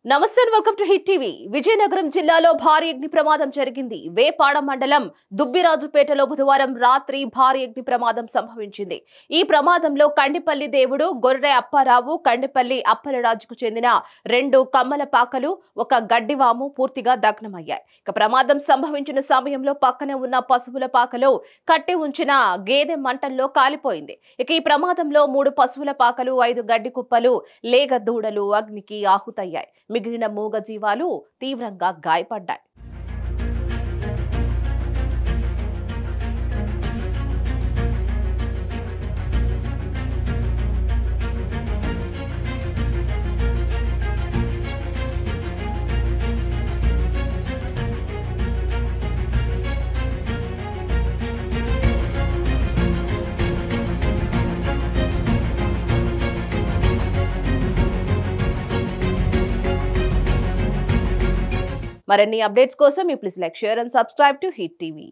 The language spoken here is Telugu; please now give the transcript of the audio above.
నమస్తే and welcome to Hit TV Vizianagaram జిల్లాలో భారీ అగ్ని ప్రమాదం జరిగింది వేపాడ మండలం దుబ్బిరాజుపేటలో బుధవారం రాత్రి భారీ అగ్ని ప్రమాదం సంభవించింది ఈ ప్రమాదంలో కండిపల్లి దేవుడు గొర్రె అప్పారావు కండిపల్లి అప్పలరాజుకు చెందిన రెండు కమ్మల పాకలు ఒక గడ్డివాము పూర్తిగా దగ్నమయ్యాయి ఇక ప్రమాదం సంభవించిన సమయంలో పక్కనే ఉన్న పశువుల పాకలో కట్టి ఉంచిన గేదె మంటల్లో కాలిపోయింది ఇక ఈ ప్రమాదంలో మూడు పశువుల పాకలు ఐదు గడ్డి కుప్పలు లేగ దూడలు అగ్నికి ఆహుతయ్యాయి మిగిలిన మూగ జీవాలు తీవ్రంగా గాయపడ్డాయి మరిన్ని అప్డేట్స్ కోసం ఈ please like share and subscribe to Hit TV